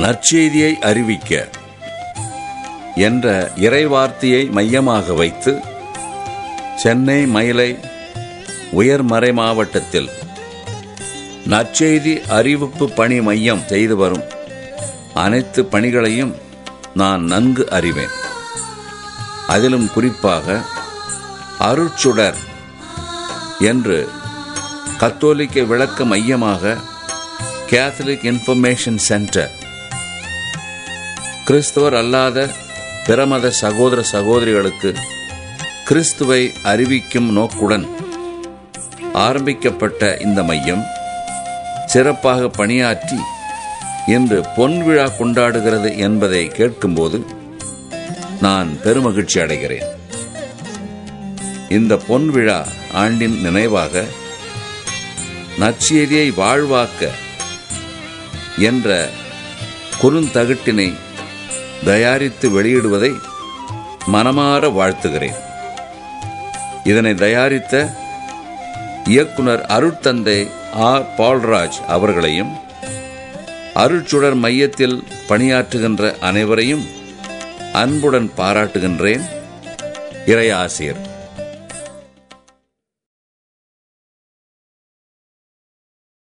நற்செய்தியை அறிவிக்க என்ற இறைவார்த்தையை மையமாக வைத்து சென்னை மயிலை உயர்மறை மாவட்டத்தில் நற்செய்தி அறிவிப்பு பணி மையம் செய்து வரும் அனைத்து பணிகளையும் நான் நன்கு அறிவேன் அதிலும் குறிப்பாக அருட்சுடர் என்று கத்தோலிக்க விளக்க மையமாக கேத்தலிக் இன்ஃபர்மேஷன் சென்டர் கிறிஸ்தவர் அல்லாத பிறமத சகோதர சகோதரிகளுக்கு கிறிஸ்துவை அறிவிக்கும் நோக்குடன் ஆரம்பிக்கப்பட்ட இந்த மையம் சிறப்பாக பணியாற்றி இன்று பொன் விழா கொண்டாடுகிறது என்பதை கேட்கும்போது நான் பெருமகிழ்ச்சி அடைகிறேன் இந்த பொன் விழா ஆண்டின் நினைவாக நற்செய்தியை வாழ்வாக்க என்ற குறுந்தகட்டினை தயாரித்து வெளியிடுவதை மனமாற வாழ்த்துகிறேன் இதனை தயாரித்த இயக்குனர் அருட்தந்தை ஆர் பால்ராஜ் அவர்களையும் அருட்சுடர் மையத்தில் பணியாற்றுகின்ற அனைவரையும் அன்புடன் பாராட்டுகின்றேன் இறையாசிரியர்